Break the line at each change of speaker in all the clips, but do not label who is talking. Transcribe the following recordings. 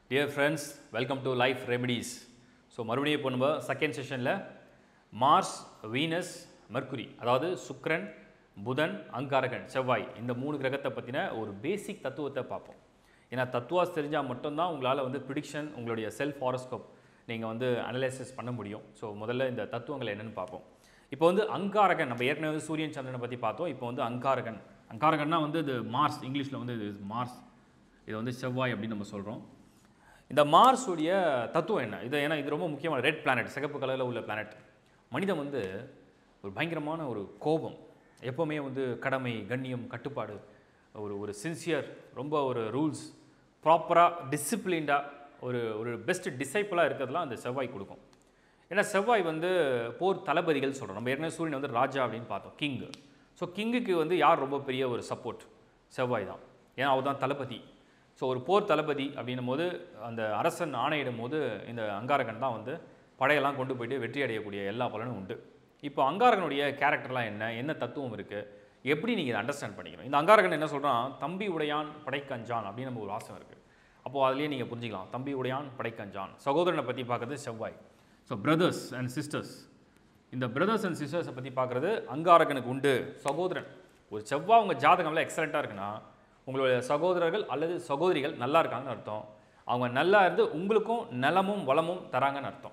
dear friends welcome to life remedies so மறுபடியும் இப்போ நம்ம செகண்ட் செஷனில் மார்ஸ் வீனஸ் மெர்க்குரி அதாவது சுக்கிரன் புதன் அங்காரகன் செவ்வாய் இந்த மூணு கிரகத்தை பற்றின ஒரு பேசிக் தத்துவத்தை பார்ப்போம் ஏன்னா தத்துவாஸ் தெரிஞ்சால் மட்டும்தான் உங்களால் வந்து ப்ரிடிக்ஷன் உங்களுடைய செல்ஃப் ஹாரோஸ்கோப் நீங்கள் வந்து அனலைசிஸ் பண்ண முடியும் ஸோ முதல்ல இந்த தத்துவங்கள் என்னென்னு பார்ப்போம் இப்போ வந்து அங்காரகன் நம்ம ஏற்கனவே வந்து சூரியன் சந்திரனை பற்றி பார்த்தோம் இப்போ வந்து அங்காரகன் அங்காரகன்னா வந்து இது மார்ஸ் இங்கிலீஷில் வந்து இது மார்ஸ் இது வந்து செவ்வாய் அப்படின்னு நம்ம சொல்கிறோம் இந்த மார்ஸுடைய தத்துவம் என்ன இது ஏன்னா இது ரொம்ப முக்கியமான ரெட் பிளானட் சிகப்பு கலரில் உள்ள பிளானட் மனிதன் வந்து ஒரு பயங்கரமான ஒரு கோபம் எப்போவுமே வந்து கடமை கண்ணியம் கட்டுப்பாடு ஒரு ஒரு சின்சியர் ரொம்ப ஒரு ரூல்ஸ் ப்ராப்பராக டிசிப்ளின்டாக ஒரு ஒரு பெஸ்ட் டிசைப்பிளாக இருக்கிறதுலாம் அந்த செவ்வாய் கொடுக்கும் ஏன்னா செவ்வாய் வந்து போர் தளபதிகள் சொல்கிறோம் நம்ம ஏற்கனவே சூரியன் வந்து ராஜா அப்படின்னு பார்த்தோம் கிங் ஸோ கிங்குக்கு வந்து யார் ரொம்ப பெரிய ஒரு சப்போர்ட் செவ்வாய் தான் ஏன்னா அவர் தான் தளபதி ஸோ ஒரு போர் தளபதி அப்படின்னும் போது அந்த அரசன் ஆணையிடும் போது இந்த அங்காரகன் தான் வந்து படையெல்லாம் கொண்டு போயிட்டு வெற்றி அடையக்கூடிய எல்லா பலனும் உண்டு இப்போ அங்காரகனுடைய கேரக்டர்லாம் என்ன என்ன தத்துவம் இருக்குது எப்படி நீங்கள் இதை அண்டர்ஸ்டாண்ட் பண்ணிக்கணும் இந்த அங்காரகன் என்ன சொல்கிறான் தம்பி உடையான் படைக்கஞ்சான் அப்படின்னு நம்ம ஒரு வாசம் இருக்குது அப்போது அதுலேயே நீங்கள் புரிஞ்சுக்கலாம் தம்பி உடையான் படைக்கஞ்சான் சகோதரனை பற்றி பார்க்குறது செவ்வாய் ஸோ பிரதர்ஸ் அண்ட் சிஸ்டர்ஸ் இந்த பிரதர்ஸ் அண்ட் சிஸ்டர்ஸை பற்றி பார்க்குறது அங்காரகனுக்கு உண்டு சகோதரன் ஒரு செவ்வாய் உங்கள் ஜாதகம்ல எக்ஸலண்ட்டாக இருக்குன்னா உங்களுடைய சகோதரர்கள் அல்லது சகோதரிகள் நல்லா இருக்காங்கன்னு அர்த்தம் அவங்க நல்லா இருந்து உங்களுக்கும் நலமும் வளமும் தராங்கன்னு அர்த்தம்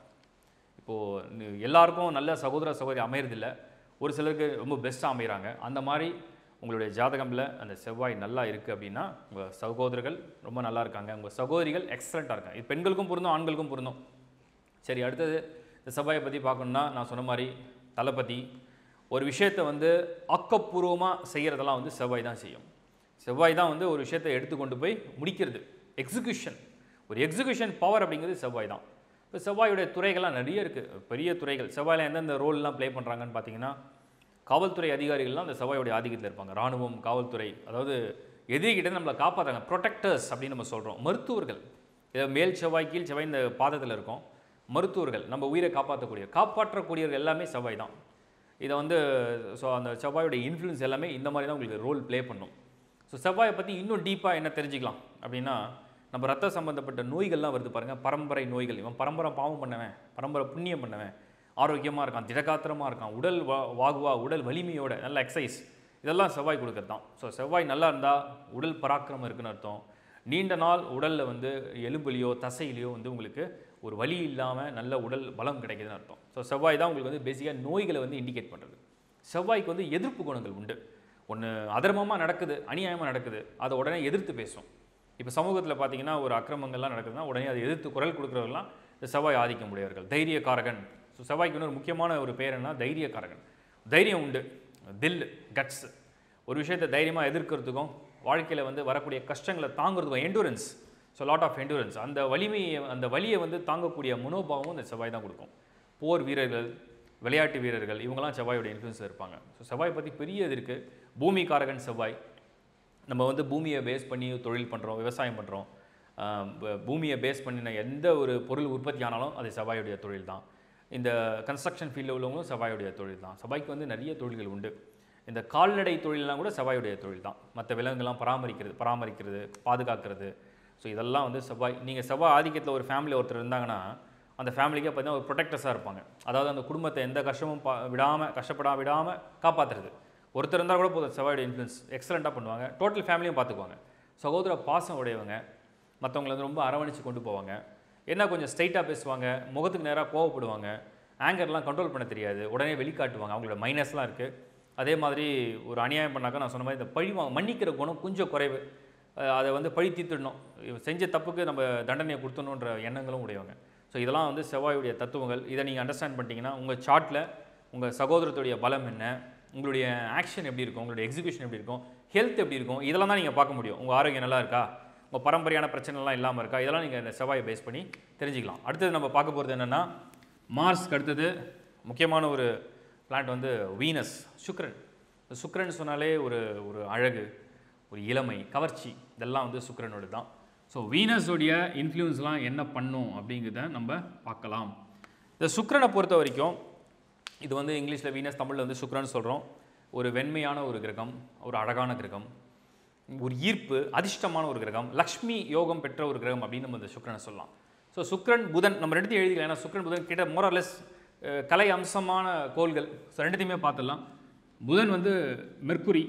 இப்போது எல்லாருக்கும் நல்ல சகோதர சகோதரி அமையறதில்ல ஒரு சிலருக்கு ரொம்ப பெஸ்ட்டாக அமைகிறாங்க அந்த மாதிரி உங்களுடைய ஜாதகமில் அந்த செவ்வாய் நல்லா இருக்குது அப்படின்னா உங்கள் சகோதரர்கள் ரொம்ப நல்லா இருக்காங்க உங்கள் சகோதரிகள் எக்ஸலண்ட்டாக இருக்காங்க இது பெண்களுக்கும் பொருந்தும் ஆண்களுக்கும் பொருந்தும் சரி அடுத்தது இந்த செவ்வாயை பற்றி பார்க்கணுன்னா நான் சொன்ன மாதிரி தளபதி ஒரு விஷயத்தை வந்து ஆக்கப்பூர்வமாக செய்கிறதெல்லாம் வந்து செவ்வாய் தான் செய்யும் செவ்வாய் தான் வந்து ஒரு விஷயத்தை எடுத்து கொண்டு போய் முடிக்கிறது எக்ஸிக்யூஷன் ஒரு எக்ஸிக்யூஷன் பவர் அப்படிங்கிறது செவ்வாய் தான் இப்போ செவ்வாயுடைய துறைகள்லாம் நிறைய இருக்குது பெரிய துறைகள் செவ்வாயில் எந்தெந்த ரோல்லாம் ப்ளே பண்ணுறாங்கன்னு பார்த்தீங்கன்னா காவல்துறை அதிகாரிகள்லாம் அந்த செவ்வாயுடைய ஆதிக்கத்தில் இருப்பாங்க ராணுவம் காவல்துறை அதாவது எதிரிகிட்ட நம்மளை காப்பாற்றுறாங்க ப்ரொடெக்டர்ஸ் அப்படின்னு நம்ம சொல்கிறோம் மருத்துவர்கள் இதை மேல் செவ்வாய் கீழ் செவ்வாய் இந்த பாதத்தில் இருக்கும் மருத்துவர்கள் நம்ம உயிரை காப்பாற்றக்கூடிய காப்பாற்றக்கூடியவர்கள் எல்லாமே செவ்வாய் தான் இதை வந்து ஸோ அந்த செவ்வாயோட இன்ஃப்ளூயன்ஸ் எல்லாமே இந்த மாதிரி தான் உங்களுக்கு ரோல் ப்ளே பண்ணும் ஸோ செவ்வாயை பற்றி இன்னும் டீப்பாக என்ன தெரிஞ்சுக்கலாம் அப்படின்னா நம்ம ரத்த சம்பந்தப்பட்ட நோய்கள்லாம் வருது பாருங்கள் பரம்பரை நோய்கள் இவன் பரம்பரை பாவம் பண்ணவன் பரம்பரை புண்ணியம் பண்ணவன் ஆரோக்கியமாக இருக்கான் திடகாத்திரமாக இருக்கான் உடல் வா வாகுவா உடல் வலிமையோட நல்ல எக்ஸசைஸ் இதெல்லாம் செவ்வாய் கொடுக்கறது தான் ஸோ செவ்வாய் நல்லா இருந்தால் உடல் பராக்கிரமம் இருக்குன்னு அர்த்தம் நீண்ட நாள் உடலில் வந்து எலும்புலையோ தசையிலையோ வந்து உங்களுக்கு ஒரு வலி இல்லாமல் நல்ல உடல் பலம் கிடைக்குதுன்னு அர்த்தம் ஸோ செவ்வாய் தான் உங்களுக்கு வந்து பேசிக்காக நோய்களை வந்து இண்டிகேட் பண்ணுறது செவ்வாய்க்கு வந்து எதிர்ப்பு குணங்கள் உண்டு ஒன்று அதர்மமாக நடக்குது அநியாயமாக நடக்குது அதை உடனே எதிர்த்து பேசும் இப்போ சமூகத்தில் பார்த்தீங்கன்னா ஒரு அக்கிரமங்கள்லாம் நடக்குதுன்னா உடனே அதை எதிர்த்து குரல் கொடுக்குறவங்களாம் இந்த செவ்வாய் ஆதிக்க முடியவர்கள் தைரியக்காரகன் ஸோ செவ்வாய்க்கு இன்னொரு முக்கியமான ஒரு பேர் என்ன தைரியக்காரகன் தைரியம் உண்டு தில் கட்ஸ் ஒரு விஷயத்தை தைரியமாக எதிர்க்கிறதுக்கும் வாழ்க்கையில் வந்து வரக்கூடிய கஷ்டங்களை தாங்கிறதுக்கும் endurance so lot of endurance அந்த வலிமையை அந்த வலியை வந்து தாங்கக்கூடிய மனோபாவமும் இந்த செவ்வாய் தான் கொடுக்கும் போர் வீரர்கள் விளையாட்டு வீரர்கள் இவங்கெல்லாம் செவ்வாயோட இன்ஃப்ளூன்ஸில் இருப்பாங்க ஸோ செவ்வாய் பற்றி பெரிய இது இருக்குது பூமிகாரகன் செவ்வாய் நம்ம வந்து பூமியை பேஸ் பண்ணி தொழில் பண்ணுறோம் விவசாயம் பண்ணுறோம் பூமியை பேஸ் பண்ணின எந்த ஒரு பொருள் உற்பத்தி ஆனாலும் அது செவ்வாயுடைய தொழில் தான் இந்த கன்ஸ்ட்ரக்ஷன் ஃபீல்டில் உள்ளவங்களும் செவ்வாயுடைய தொழில் தான் செவ்வாய்க்கு வந்து நிறைய தொழில்கள் உண்டு இந்த கால்நடை தொழிலெலாம் கூட செவ்வாயுடைய தொழில் தான் மற்ற விலங்குகள்லாம் பராமரிக்கிறது பராமரிக்கிறது பாதுகாக்கிறது ஸோ இதெல்லாம் வந்து செவ்வாய் நீங்கள் செவ்வாய் ஆதிக்கத்தில் ஒரு ஃபேமிலி ஒருத்தர் இருந்தாங்கன்னா அந்த ஃபேமிலிக்கே பார்த்தீங்கன்னா ஒரு ப்ரொடெக்டர்ஸாக இருப்பாங்க அதாவது அந்த குடும்பத்தை எந்த கஷ்டமும் பா விடாமல் கஷ்டப்படா விடாமல் காப்பாற்றுறது ஒருத்தர் இருந்தால் கூட போதும் செவ்வாயோட இன்ஃப்ளூன்ஸ் எக்ஸலண்ட்டாக பண்ணுவாங்க டோட்டல் ஃபேமிலியும் பார்த்துக்குவாங்க சகோதர பாசம் உடையவங்க மற்றவங்களை வந்து ரொம்ப அரவணைச்சு கொண்டு போவாங்க என்ன கொஞ்சம் ஸ்ட்ரைட்டாக பேசுவாங்க முகத்துக்கு நேராக கோவப்படுவாங்க ஆங்கர்லாம் கண்ட்ரோல் பண்ண தெரியாது உடனே வெளிக்காட்டுவாங்க அவங்களோட மைனஸ்லாம் இருக்குது அதே மாதிரி ஒரு அநியாயம் பண்ணாக்கா நான் சொன்ன மாதிரி இந்த பழி வாங்க மன்னிக்கிற குணம் கொஞ்சம் குறைவு அதை வந்து பழி தீர்த்துடணும் செஞ்ச தப்புக்கு நம்ம தண்டனையை கொடுத்தணுன்ற எண்ணங்களும் உடையவங்க ஸோ இதெல்லாம் வந்து செவ்வாயுடைய தத்துவங்கள் இதை நீங்கள் அண்டர்ஸ்டாண்ட் பண்ணிட்டீங்கன்னா உங்கள் சார்ட்டில் உங்கள் சகோதரத்துடைய பலம் என்ன உங்களுடைய ஆக்ஷன் எப்படி இருக்கும் உங்களுடைய எக்ஸிக்யூஷன் எப்படி இருக்கும் ஹெல்த் எப்படி இருக்கும் இதெல்லாம் தான் நீங்கள் பார்க்க முடியும் உங்கள் ஆரோக்கியம் நல்லா இருக்கா உங்கள் பரம்பரையான பிரச்சனைலாம் இல்லாமல் இருக்கா இதெல்லாம் நீங்கள் இந்த செவ்வாயை பேஸ் பண்ணி தெரிஞ்சுக்கலாம் அடுத்தது நம்ம பார்க்க போகிறது என்னென்னா மார்ஸ்க்கு அடுத்தது முக்கியமான ஒரு பிளான்ட் வந்து வீனஸ் சுக்ரன் சுக்ரன் சொன்னாலே ஒரு ஒரு அழகு ஒரு இளமை கவர்ச்சி இதெல்லாம் வந்து சுக்ரனோட தான் ஸோ வீனஸோடைய இன்ஃப்ளூயன்ஸ்லாம் என்ன பண்ணும் அப்படிங்கிறத நம்ம பார்க்கலாம் இந்த சுக்ரனை பொறுத்த வரைக்கும் இது வந்து இங்கிலீஷில் வீனஸ் தமிழில் வந்து சுக்ரன் சொல்கிறோம் ஒரு வெண்மையான ஒரு கிரகம் ஒரு அழகான கிரகம் ஒரு ஈர்ப்பு அதிர்ஷ்டமான ஒரு கிரகம் லக்ஷ்மி யோகம் பெற்ற ஒரு கிரகம் அப்படின்னு நம்ம இந்த சுக்கிரனை சொல்லலாம் ஸோ சுக்கிரன் புதன் நம்ம ரெண்டுத்தையும் எழுதிக்கலாம் ஏன்னா சுக்கிரன் புதன் கிட்ட மோரலெஸ் கலை அம்சமான கோள்கள் ஸோ ரெண்டுத்தையுமே பார்த்துடலாம் புதன் வந்து மெர்க்குரி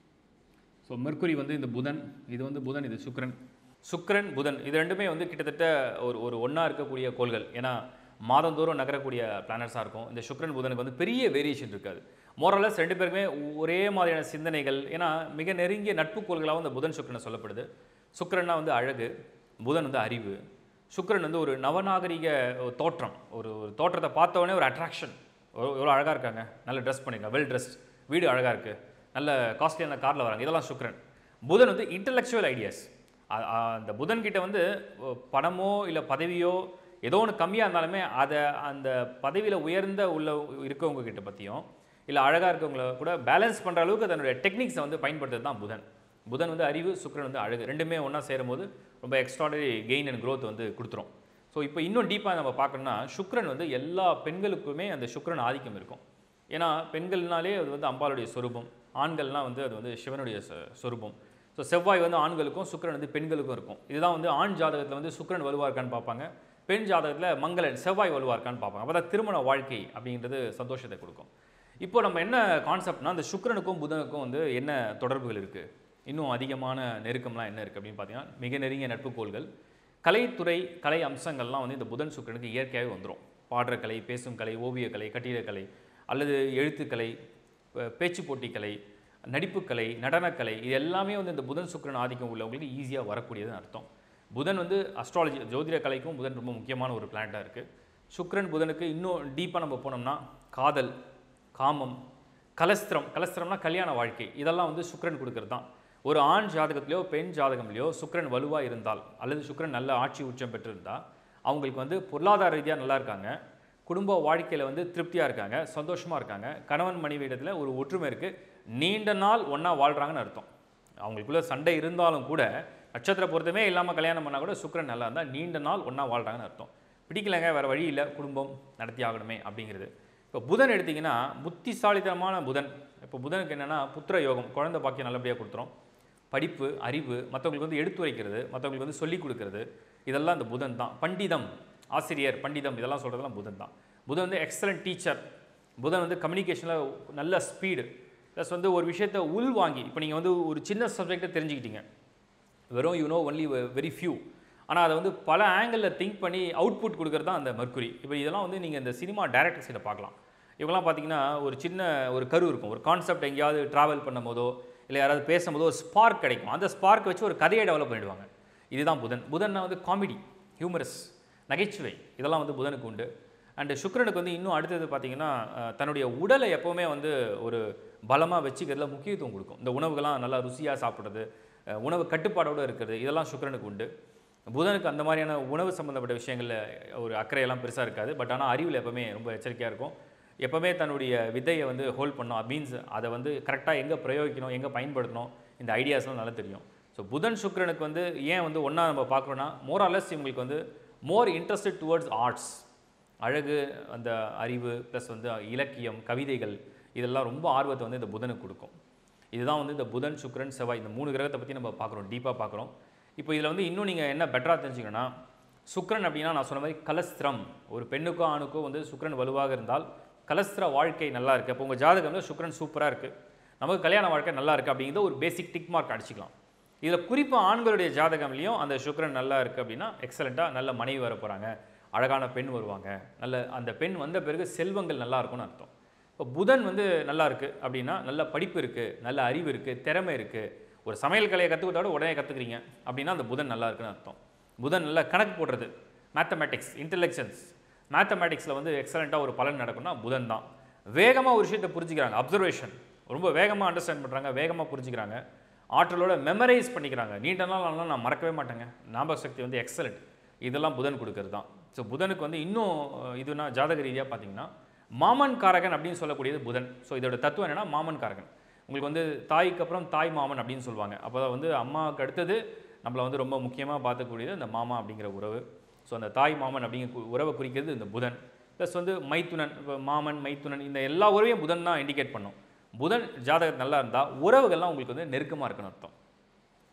ஸோ மெர்க்குரி வந்து இந்த புதன் இது வந்து புதன் இது சுக்கிரன் சுக்கிரன் புதன் இது ரெண்டுமே வந்து கிட்டத்தட்ட ஒரு ஒரு ஒன்றா இருக்கக்கூடிய கோள்கள் ஏன்னா மாதந்தோறும் நகரக்கூடிய பிளானட்ஸாக இருக்கும் இந்த சுக்கிரன் புதனுக்கு வந்து பெரிய வேரியேஷன் இருக்காது மோரலஸ் ரெண்டு பேருக்குமே ஒரே மாதிரியான சிந்தனைகள் ஏன்னா மிக நெருங்கிய நட்பு கோள்களாகவும் இந்த புதன் சுக்கிரனை சொல்லப்படுது சுக்கிரன்னா வந்து அழகு புதன் வந்து அறிவு சுக்கிரன் வந்து ஒரு நவநாகரிக ஒரு தோற்றம் ஒரு ஒரு தோற்றத்தை பார்த்த உடனே ஒரு அட்ராக்ஷன் எவ்வளோ அழகாக இருக்காங்க நல்ல ட்ரெஸ் பண்ணிருக்காங்க வெல் ட்ரெஸ்ட் வீடு அழகாக இருக்குது நல்ல காஸ்ட்லியான காரில் வராங்க இதெல்லாம் சுக்கிரன் புதன் வந்து இன்டலெக்சுவல் ஐடியாஸ் அந்த புதன் கிட்ட வந்து ஒ, பணமோ இல்லை பதவியோ ஏதோ ஒன்று கம்மியாக இருந்தாலுமே அதை அந்த பதவியில் உயர்ந்த உள்ள இருக்கவங்க கிட்ட பற்றியும் இல்லை அழகாக இருக்கவங்கள கூட பேலன்ஸ் பண்ணுற அளவுக்கு தன்னுடைய டெக்னிக்ஸை வந்து பயன்படுத்துறது தான் புதன் புதன் வந்து அறிவு சுக்கிரன் வந்து அழகு ரெண்டுமே ஒன்றா சேரும்போது ரொம்ப எக்ஸ்ட்ராடனரி கெயின் அண்ட் growth வந்து கொடுத்துரும் ஸோ இப்போ இன்னும் டீப்பாக நம்ம பார்க்கணும்னா சுக்கிரன் வந்து எல்லா பெண்களுக்குமே அந்த சுக்கிரன் ஆதிக்கம் இருக்கும் ஏன்னா பெண்கள்னாலே அது வந்து அம்பாளுடைய சொரூபம் ஆண்கள்னா வந்து அது வந்து சிவனுடைய சொ- சொரூபம் ஸோ செவ்வாய் வந்து ஆண்களுக்கும் சுக்கிரன் வந்து பெண்களுக்கும் இருக்கும் இதுதான் வந்து ஆண் ஜாதகத்தில் வந்து சுக்கிரன் வலுவாக இருக்கான்னு பார்ப்பாங்க பெண் ஜாதகத்தில் மங்களன் செவ்வாய் வலுவாக இருக்கான்னு பார்ப்பாங்க அப்போ தான் திருமண வாழ்க்கை அப்படின்றது சந்தோஷத்தை கொடுக்கும் இப்போ நம்ம என்ன கான்செப்ட்னா அந்த சுக்கிரனுக்கும் புதனுக்கும் வந்து என்ன தொடர்புகள் இருக்குது இன்னும் அதிகமான நெருக்கம்லாம் என்ன இருக்குது அப்படின்னு பார்த்தீங்கன்னா மிக நெருங்கிய நட்புக்கோள்கள் கலைத்துறை கலை அம்சங்கள்லாம் வந்து இந்த புதன் சுக்கிரனுக்கு இயற்கையாகவே வந்துடும் பாடுற கலை பேசும் கலை ஓவியக்கலை கட்டிடக்கலை அல்லது எழுத்துக்கலை பே- பேச்சுப் போட்டி கலை நடிப்புக்கலை நடனக்கலை இது எல்லாமே வந்து இந்த புதன் சுக்கிரன் ஆதிக்கம் உள்ளவங்களுக்கு ஈஸியாக வரக்கூடியதுன்னு அர்த்தம் புதன் வந்து அஸ்ட்ராலஜி ஜோதிட கலைக்கும் புதன் ரொம்ப முக்கியமான ஒரு பிளானட்டாக இருக்குது சுக்கிரன் புதனுக்கு இன்னும் டீப்பாக நம்ம போனோம்னா காதல் காமம் கலஸ்திரம் கலஸ்திரம்னா கல்யாண வாழ்க்கை இதெல்லாம் வந்து சுக்கிரன் கொடுக்கறது தான் ஒரு ஆண் ஜாதகத்திலையோ பெண் ஜாதகம்லையோ சுக்கிரன் வலுவாக இருந்தால் அல்லது சுக்கிரன் நல்ல ஆட்சி உச்சம் பெற்றிருந்தால் அவங்களுக்கு வந்து பொருளாதார ரீதியாக நல்லா இருக்காங்க குடும்ப வாழ்க்கையில் வந்து திருப்தியாக இருக்காங்க சந்தோஷமாக இருக்காங்க கணவன் மனைவியிடத்தில் ஒரு ஒற்றுமை இருக்குது நீண்ட நாள் ஒன்றா வாழ்கிறாங்கன்னு அர்த்தம் அவங்களுக்குள்ள சண்டை இருந்தாலும் கூட நட்சத்திர பொருத்தமே இல்லாமல் கல்யாணம் பண்ணால் கூட சுக்கிரன் நல்லா இருந்தால் நீண்ட நாள் ஒன்றா வாழ்கிறாங்கன்னு அர்த்தம் பிடிக்கலங்க வேறு வழி இல்லை குடும்பம் நடத்தி ஆகணுமே அப்படிங்கிறது இப்போ புதன் எடுத்திங்கன்னா புத்திசாலித்தனமான புதன் இப்போ புதனுக்கு என்னென்னா புத்திர யோகம் குழந்தை பாக்கியம் நல்லபடியாக கொடுத்துரும் படிப்பு அறிவு மற்றவங்களுக்கு வந்து எடுத்துரைக்கிறது மற்றவங்களுக்கு வந்து சொல்லிக் கொடுக்கறது இதெல்லாம் இந்த புதன் தான் பண்டிதம் ஆசிரியர் பண்டிதம் இதெல்லாம் சொல்கிறதெல்லாம் புதன் தான் புதன் வந்து எக்ஸலண்ட் டீச்சர் புதன் வந்து கம்யூனிகேஷனில் நல்ல ஸ்பீடு ப்ளஸ் வந்து ஒரு விஷயத்தை உள் வாங்கி இப்போ நீங்கள் வந்து ஒரு சின்ன சப்ஜெக்டை தெரிஞ்சுக்கிட்டீங்க வெறும் you know only very few ஆனால் அதை வந்து பல ஆங்கிளில் திங்க் பண்ணி அவுட்புட் கொடுக்கறது தான் அந்த மர்க்குரி இப்போ இதெல்லாம் வந்து நீங்கள் இந்த சினிமா டைரக்டர் சைட பார்க்கலாம் இவங்கெல்லாம் பார்த்தீங்கன்னா ஒரு சின்ன ஒரு கரு இருக்கும் ஒரு கான்செப்ட் எங்கேயாவது ட்ராவல் பண்ணும் போதோ இல்லை யாராவது பேசும்போதோ ஒரு ஸ்பார்க் கிடைக்கும் அந்த ஸ்பார்க் வச்சு ஒரு கதையை டெவலப் பண்ணிடுவாங்க இதுதான் புதன் புதன்னா வந்து காமெடி ஹியூமரஸ் நகைச்சுவை இதெல்லாம் வந்து புதனுக்கு உண்டு அண்டு சுக்கிரனுக்கு வந்து இன்னும் அடுத்தது பார்த்தீங்கன்னா அஹ், தன்னுடைய உடலை எப்போவுமே வந்து ஒரு பலமாக வச்சுக்கிறதுல முக்கியத்துவம் கொடுக்கும் இந்த உணவுகள்லாம் நல்லா ருசியாக சாப்பிட்றது அஹ், உணவு கட்டுப்பாடோடு இருக்கிறது இதெல்லாம் சுக்கிரனுக்கு உண்டு புதனுக்கு அந்த மாதிரியான உணவு சம்மந்தப்பட்ட விஷயங்களில் ஒரு அக்கறையெல்லாம் பெருசாக இருக்காது பட் ஆனால் அறிவில் எப்போவுமே ரொம்ப எச்சரிக்கையாக இருக்கும் எப்போவுமே தன்னுடைய வித்தையை வந்து ஹோல்ட் பண்ணணும் மீன்ஸ் அதை வந்து கரெக்டாக எங்கே பிரயோகிக்கணும் எங்கே பயன்படுத்தணும் இந்த ஐடியாஸ்லாம் நல்லா தெரியும் ஸோ புதன் சுக்கிரனுக்கு வந்து ஏன் வந்து ஒன்றா நம்ம பார்க்குறோன்னா மோராலஸ் இவங்களுக்கு வந்து மோர் இன்ட்ரெஸ்டட் டுவர்ட்ஸ் ஆர்ட்ஸ் அழகு அந்த அறிவு ப்ளஸ் வந்து இலக்கியம் கவிதைகள் இதெல்லாம் ரொம்ப ஆர்வத்தை வந்து இந்த புதனுக்கு கொடுக்கும் இதுதான் வந்து இந்த புதன் சுக்கிரன் செவ்வாய் இந்த மூணு கிரகத்தை பற்றி நம்ம பார்க்குறோம் டீப்பாக பார்க்குறோம் இப்போ இதில் வந்து இன்னும் நீங்கள் என்ன பெட்டராக தெரிஞ்சுக்கணும்னா சுக்கிரன் அப்படின்னா நான் சொன்ன மாதிரி கலஸ்திரம் ஒரு பெண்ணுக்கோ ஆணுக்கோ வந்து சுக்கிரன் வலுவாக இருந்தால் கலஸ்திர வாழ்க்கை நல்லா இருக்குது அப்போ உங்கள் ஜாதகம்ல சுக்கிரன் சூப்பராக இருக்குது நமக்கு கல்யாண வாழ்க்கை நல்லா இருக்குது அப்படிங்கிறத ஒரு பேசிக் டிக் மார்க் அடிச்சுக்கலாம் இதில் குறிப்பாக ஆண்களுடைய ஜாதகம்லையும் அந்த சுக்கிரன் நல்லா இருக்குது அப்படின்னா எக்ஸலண்ட்டாக நல்ல மனைவி வர போகிறாங்க அழகான பெண் வருவாங்க நல்ல அந்த பெண் வந்த பிறகு செல்வங்கள் நல்லா இருக்கும்னு அர்த்தம் இப்போ புதன் வந்து நல்லா இருக்குது அப்படின்னா நல்ல படிப்பு இருக்குது நல்ல அறிவு இருக்குது திறமை இருக்குது ஒரு சமையல் கலையை கற்றுக்கிட்டோட உடனே கற்றுக்குறீங்க அப்படின்னா அந்த புதன் நல்லா இருக்குன்னு அர்த்தம் புதன் நல்லா கணக்கு போடுறது மேத்தமேட்டிக்ஸ் இன்டெலிஜென்ஸ் மேத்தமேட்டிக்ஸில் வந்து எக்ஸலண்ட்டாக ஒரு பலன் நடக்கும்னா புதன் தான் வேகமாக ஒரு விஷயத்தை புரிஞ்சுக்கிறாங்க அப்சர்வேஷன் ரொம்ப வேகமாக அண்டர்ஸ்டாண்ட் பண்ணுறாங்க வேகமாக புரிஞ்சுக்கிறாங்க ஆற்றலோட மெமரைஸ் பண்ணிக்கிறாங்க நீண்ட நாள் ஆனாலும் நான் மறக்கவே மாட்டேங்க ஞாபக சக்தி வந்து எக்ஸலண்ட் இதெல்லாம் புதன் கொடுக்கறது தான் ஸோ புதனுக்கு வந்து இன்னும் அஹ், இதுனா ஜாதக ரீதியாக பார்த்தீங்கன்னா மாமன் காரகன் அப்படின்னு சொல்லக்கூடியது புதன் ஸோ இதோட தத்துவம் என்னன்னா மாமன் காரகன் உங்களுக்கு வந்து தாய்க்கு அப்புறம் தாய் மாமன் அப்படின்னு சொல்லுவாங்க அப்போ தான் வந்து அம்மாவுக்கு அடுத்தது நம்மளை வந்து ரொம்ப முக்கியமாக பார்க்கக்கூடியது இந்த மாமா அப்படிங்கிற உறவு ஸோ அந்த தாய் மாமன் அப்படிங்கிற கு- உறவை குறிக்கிறது இந்த புதன் ப்ளஸ் வந்து மைத்துனன் இப்போ மாமன் மைத்துனன் இந்த எல்லா உறவையும் புதன் தான் இண்டிகேட் பண்ணும் புதன் ஜாதகம் நல்லா இருந்தால் உறவுகள்லாம் உங்களுக்கு வந்து நெருக்கமாக இருக்குன்னு அர்த்தம்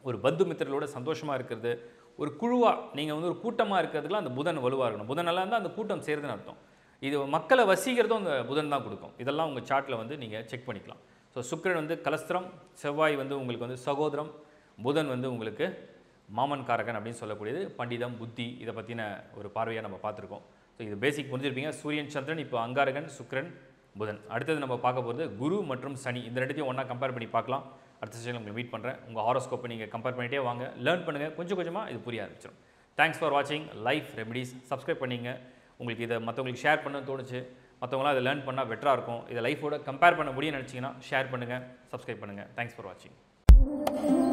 ஒரு பந்து மித்திரர்களோட சந்தோஷமாக இருக்கிறது ஒரு குழுவாக நீங்கள் வந்து ஒரு கூட்டமாக இருக்கிறதுக்குலாம் அந்த புதன் வலுவாக இருக்கணும் புதன் நல்லா இருந்தால் அந்த கூட்டம் சேருதுன்னு அர்த்தம் இது மக்களை வசீகிறதும் அந்த புதன் தான் கொடுக்கும் இதெல்லாம் உங்கள் சார்ட்டில் வந்து நீங்கள் செக் பண்ணிக்கலாம் ஸோ சுக்கிரன் வந்து கலஸ்திரம் செவ்வாய் வந்து உங்களுக்கு வந்து சகோதரம் புதன் வந்து உங்களுக்கு மாமன் காரகன் அப்படின்னு சொல்லக்கூடியது பண்டிதம் புத்தி இதை பற்றின ஒரு பார்வையாக நம்ம பார்த்துருக்கோம் ஸோ இது பேசிக் புரிஞ்சிருப்பீங்க சூரியன் சந்திரன் இப்போ அங்காரகன் சுக்கிரன் புதன் அடுத்தது நம்ம பார்க்க போகிறது குரு மற்றும் சனி இந்த ரெண்டுத்தையும் ஒன்றா கம்பேர் பண்ணி பார்க்கலாம் அடுத்த செஷனில் உங்களை மீட் பண்ணுறேன் உங்கள் ஹாரோஸ்கோப்பை நீங்கள் கம்பேர் பண்ணிட்டே வாங்க லேர்ன் பண்ணுங்கள் கொஞ்சம் கொஞ்சமாக இது புரிய ஆரம்பிச்சிடும் தேங்க்ஸ் ஃபார் வாட்சிங் லைஃப் ரெமடிஸ் சப்ஸ்கிரைப் பண்ணிங்க உங்களுக்கு இதை மற்றவங்களுக்கு ஷேர் பண்ண தோணுச்சு மற்றவங்களாம் இதை லேர்ன் பண்ணால் பெட்டராக இருக்கும் இதை லைஃபோட கம்பேர் பண்ண முடியும்னு நினச்சிங்கன்னா ஷேர் பண்ணுங்கள் சப்ஸ்கிரைப் பண்ணுங்கள் தேங்க்ஸ் ஃபார் வாட்சிங்